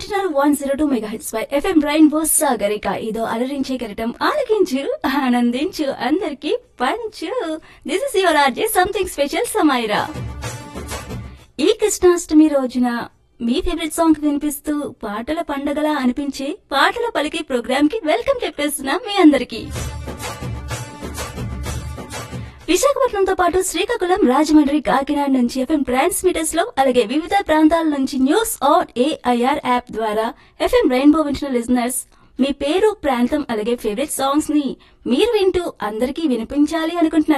వింటున్నారు one zero two mega hits by FM బ్రైన్ బోస్ సాగరిక ఇదో అలరించే కరటం ఆలకించు ఆనందించు అందరికి పంచు this is your RJ something special Samaira ఈ కృష్ణాష్టమి రోజున మీ ఫేవరెట్ సాంగ్ వినిపిస్తూ పాటల పండగలా అనిపించే పాటల పలికి ప్రోగ్రామ్ కి వెల్కమ్ చెప్పేస్తున్నాం మీ అందరికి విశాఖపట్నంతో పాటు శ్రీకాకుళం రాజమండ్రి కాకినాడ నుంచి ఎఫ్ఎం ట్రాన్స్మిటర్స్ లో అలాగే వివిధ ప్రాంతాల నుంచి న్యూస్ ఆన్ ఏఐఆర్ యాప్ ద్వారా ఎఫ్ఎం రెయిన్బో వింటున్న లిజనర్స్ మీ పేరు ప్రాంతం అలాగే ఫేవరెట్ సాంగ్స్ ని మీరు వింటూ అందరికీ వినిపించాలి అనుకుంటున్నారు